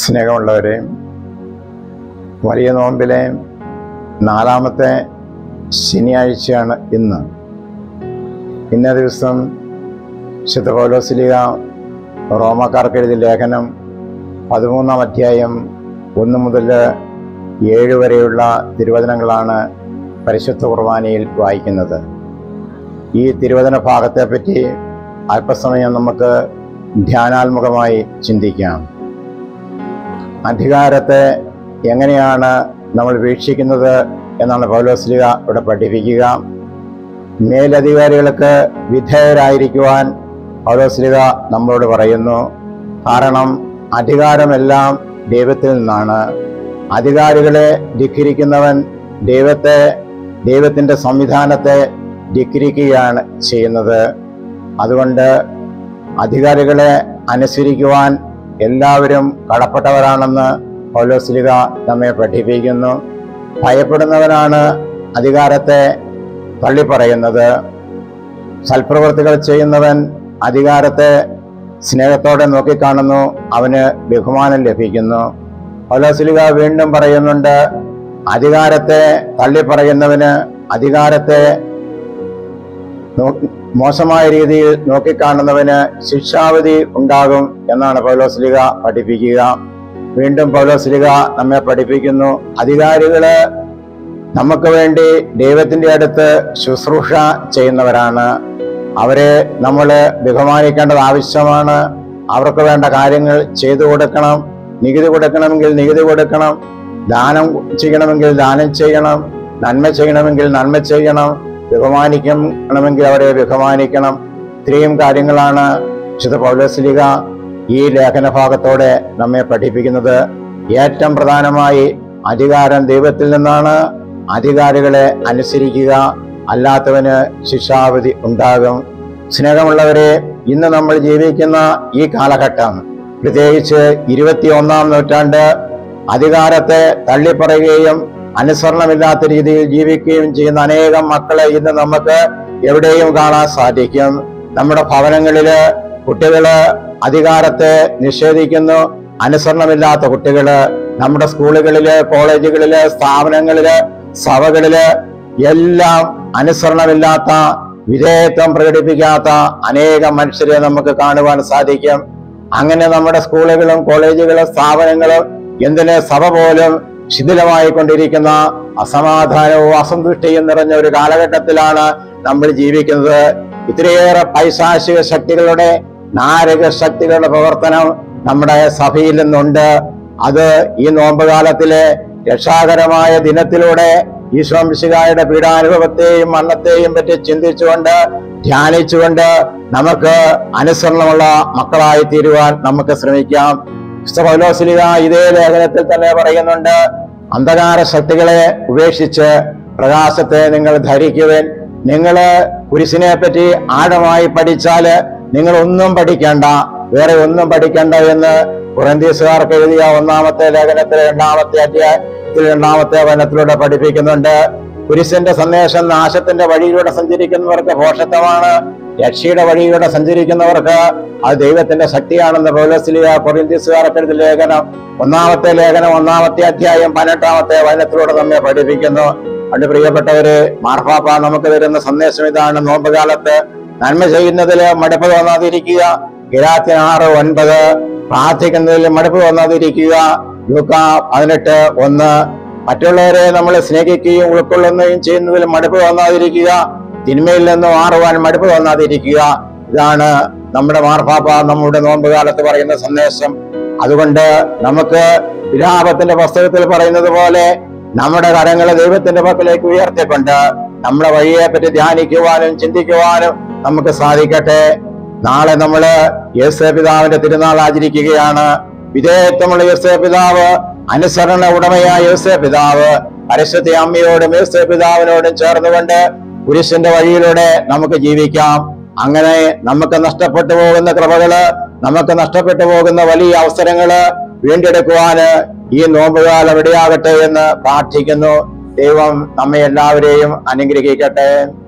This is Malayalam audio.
സ്നേഹമുള്ളവരെ വലിയ നോമ്പിലെ നാലാമത്തെ ശനിയാഴ്ചയാണ് ഇന്ന് ഇന്ന ദിവസം ശുദ്ധ പൗലോസ്ലിക റോമക്കാർക്ക് എഴുതിയ ലേഖനം പതിമൂന്നാം അധ്യായം ഒന്ന് മുതൽ ഏഴ് വരെയുള്ള തിരുവചനങ്ങളാണ് പരിശുദ്ധ കുർബാനയിൽ വായിക്കുന്നത് ഈ തിരുവചന ഭാഗത്തെപ്പറ്റി അല്പസമയം നമുക്ക് ധ്യാനാത്മകമായി ചിന്തിക്കാം അധികാരത്തെ എങ്ങനെയാണ് നമ്മൾ വീക്ഷിക്കുന്നത് എന്നാണ് പൗലോസ്ലിക ഇവിടെ പഠിപ്പിക്കുക മേലധികാരികൾക്ക് വിധേയരായിരിക്കുവാൻ പൗലോസ്ലിക നമ്മളോട് പറയുന്നു കാരണം അധികാരമെല്ലാം ദൈവത്തിൽ നിന്നാണ് അധികാരികളെ ധിഖരിക്കുന്നവൻ ദൈവത്തെ ദൈവത്തിൻ്റെ സംവിധാനത്തെ ധിഖരിക്കുകയാണ് ചെയ്യുന്നത് അതുകൊണ്ട് അധികാരികളെ അനുസരിക്കുവാൻ എല്ലാവരും കടപ്പെട്ടവരാണെന്ന് പൗലോസ്ലിക നമ്മെ പഠിപ്പിക്കുന്നു ഭയപ്പെടുന്നവനാണ് അധികാരത്തെ തള്ളിപ്പറയുന്നത് സൽപ്രവൃത്തികൾ ചെയ്യുന്നവൻ അധികാരത്തെ സ്നേഹത്തോടെ നോക്കിക്കാണുന്നു അവന് ബഹുമാനം ലഭിക്കുന്നു പൗലോസ്ലിക വീണ്ടും പറയുന്നുണ്ട് അധികാരത്തെ തള്ളിപ്പറയുന്നവന് അധികാരത്തെ നോ- മോശമായ രീതിയിൽ നോക്കിക്കാണുന്നവന് ശിക്ഷാവധി ഉണ്ടാകും എന്നാണ് പൗലോസ്ലിക പഠിപ്പിക്കുക വീണ്ടും പൗലോസ്ലിക നമ്മെ പഠിപ്പിക്കുന്നു അധികാരികള് നമുക്ക് വേണ്ടി ദൈവത്തിന്റെ അടുത്ത് ശുശ്രൂഷ ചെയ്യുന്നവരാണ് അവരെ നമ്മൾ ബഹുമാനിക്കേണ്ടത് ആവശ്യമാണ് അവർക്ക് വേണ്ട കാര്യങ്ങൾ ചെയ്തു കൊടുക്കണം നികുതി കൊടുക്കണമെങ്കിൽ നികുതി കൊടുക്കണം ദാനം ചെയ്യണമെങ്കിൽ ദാനം ചെയ്യണം നന്മ ചെയ്യണമെങ്കിൽ നന്മ ചെയ്യണം ബഹുമാനിക്കണമെങ്കിൽ അവരെ ബഹുമാനിക്കണം ഇത്രയും കാര്യങ്ങളാണ് വിശുദ്ധ പൗലോസ്ലിക ഈ ലേഖന ഭാഗത്തോടെ നമ്മെ പഠിപ്പിക്കുന്നത് ഏറ്റവും പ്രധാനമായി അധികാരം ദൈവത്തിൽ നിന്നാണ് അധികാരികളെ അനുസരിക്കുക അല്ലാത്തവന് ശിക്ഷാവധി ഉണ്ടാകും സ്നേഹമുള്ളവരെ ഇന്ന് നമ്മൾ ജീവിക്കുന്ന ഈ കാലഘട്ടം പ്രത്യേകിച്ച് ഇരുപത്തി ഒന്നാം നൂറ്റാണ്ട് അധികാരത്തെ തള്ളിപ്പറയുകയും അനുസരണമില്ലാത്ത രീതിയിൽ ജീവിക്കുകയും ചെയ്യുന്ന അനേകം മക്കളെ ഇന്ന് നമുക്ക് എവിടെയും കാണാൻ സാധിക്കും നമ്മുടെ ഭവനങ്ങളില് കുട്ടികള് അധികാരത്തെ നിഷേധിക്കുന്നു അനുസരണമില്ലാത്ത കുട്ടികള് നമ്മുടെ സ്കൂളുകളില് കോളേജുകളില് സ്ഥാപനങ്ങളില് സഭകളില് എല്ലാം അനുസരണമില്ലാത്ത വിധേയത്വം പ്രകടിപ്പിക്കാത്ത അനേകം മനുഷ്യരെ നമുക്ക് കാണുവാൻ സാധിക്കും അങ്ങനെ നമ്മുടെ സ്കൂളുകളും കോളേജുകളും സ്ഥാപനങ്ങളും എന്തിന് സഭ പോലും ശിഥിലമായി കൊണ്ടിരിക്കുന്ന അസമാധാനവും അസന്തുഷ്ടിയും നിറഞ്ഞ ഒരു കാലഘട്ടത്തിലാണ് നമ്മൾ ജീവിക്കുന്നത് ഇത്രയേറെ പൈശാചിക ശക്തികളുടെ നാരക ശക്തികളുടെ പ്രവർത്തനം നമ്മുടെ സഭയിൽ നിന്നുണ്ട് അത് ഈ നോമ്പുകാലത്തിലെ രക്ഷാകരമായ ദിനത്തിലൂടെ ഈശ്വംശികായുടെ പീഡാനുഭവത്തെയും മരണത്തെയും പറ്റി ചിന്തിച്ചുകൊണ്ട് ധ്യാനിച്ചുകൊണ്ട് നമുക്ക് അനുസരണമുള്ള മക്കളായി തീരുവാൻ നമുക്ക് ശ്രമിക്കാം പൗലോസ്ലിക ഇതേ ലേഖനത്തിൽ തന്നെ പറയുന്നുണ്ട് അന്ധകാര ശക്തികളെ ഉപേക്ഷിച്ച് പ്രകാശത്തെ നിങ്ങൾ ധരിക്കുവൻ നിങ്ങള് കുരിശിനെ പറ്റി ആഴമായി പഠിച്ചാല് നിങ്ങൾ ഒന്നും പഠിക്കേണ്ട വേറെ ഒന്നും പഠിക്കേണ്ട എന്ന് കുറന്തീസുകാർക്ക് എഴുതിയ ഒന്നാമത്തെ ലേഖനത്തിലെ രണ്ടാമത്തെ അധ്യായത്തിൽ രണ്ടാമത്തെ വനത്തിലൂടെ പഠിപ്പിക്കുന്നുണ്ട് കുരിശിന്റെ സന്ദേശം നാശത്തിന്റെ വഴിയിലൂടെ സഞ്ചരിക്കുന്നവർക്ക് ഭോഷത്വമാണ് രക്ഷയുടെ വഴിയിലൂടെ സഞ്ചരിക്കുന്നവർക്ക് അത് ദൈവത്തിന്റെ ശക്തിയാണെന്ന് പൗലസ്ലിയ കൊറിന്തീസുകാർക്ക് എഴുതിയ ലേഖനം ഒന്നാമത്തെ ലേഖനം ഒന്നാമത്തെ അധ്യായം പതിനെട്ടാമത്തെ വചനത്തിലൂടെ നമ്മെ പഠിപ്പിക്കുന്നു അതുകൊണ്ട് പ്രിയപ്പെട്ടവര് മാർപ്പാപ്പ നമുക്ക് തരുന്ന സന്ദേശം ഇതാണ് നോമ്പുകാലത്ത് നന്മ ചെയ്യുന്നതില് മടുപ്പ് തോന്നാതിരിക്കുക ഗിരാത്തിന് ആറ് ഒൻപത് പ്രാർത്ഥിക്കുന്നതിൽ മടുപ്പ് തോന്നാതിരിക്കുക ലൂക്ക പതിനെട്ട് ഒന്ന് മറ്റുള്ളവരെ നമ്മൾ സ്നേഹിക്കുകയും ഉൾക്കൊള്ളുകയും ചെയ്യുന്നതിൽ മടുപ്പ് തോന്നാതിരിക്കുക തിന്മയിൽ നിന്ന് മാറുവാൻ മടുപ്പ് തോന്നാതിരിക്കുക ഇതാണ് നമ്മുടെ മാർപ്പാപ്പ നമ്മുടെ നോമ്പുകാലത്ത് പറയുന്ന സന്ദേശം അതുകൊണ്ട് നമുക്ക് വിലാപത്തിന്റെ പുസ്തകത്തിൽ പറയുന്നത് പോലെ നമ്മുടെ കരങ്ങളെ ദൈവത്തിന്റെ പക്കലേക്ക് ഉയർത്തിക്കൊണ്ട് നമ്മുടെ വഴിയെ പറ്റി ധ്യാനിക്കുവാനും ചിന്തിക്കുവാനും നമുക്ക് സാധിക്കട്ടെ നാളെ നമ്മള് യേശു പിതാവിന്റെ തിരുനാൾ ആചരിക്കുകയാണ് വിധേയത്വമുള്ള യേശു പിതാവ് അനുസരണ ഉടമയായ യേശു പിതാവ് പരിശുദ്ധ അമ്മയോടും യേശു പിതാവിനോടും ചേർന്നുകൊണ്ട് കുരിശിന്റെ വഴിയിലൂടെ നമുക്ക് ജീവിക്കാം അങ്ങനെ നമുക്ക് നഷ്ടപ്പെട്ടു പോകുന്ന കൃപകള് നമുക്ക് നഷ്ടപ്പെട്ടു പോകുന്ന വലിയ അവസരങ്ങള് വീണ്ടെടുക്കുവാന് ഈ നോമ്പുകാലം ഇടയാകട്ടെ എന്ന് പ്രാർത്ഥിക്കുന്നു ദൈവം നമ്മെ എല്ലാവരെയും അനുഗ്രഹിക്കട്ടെ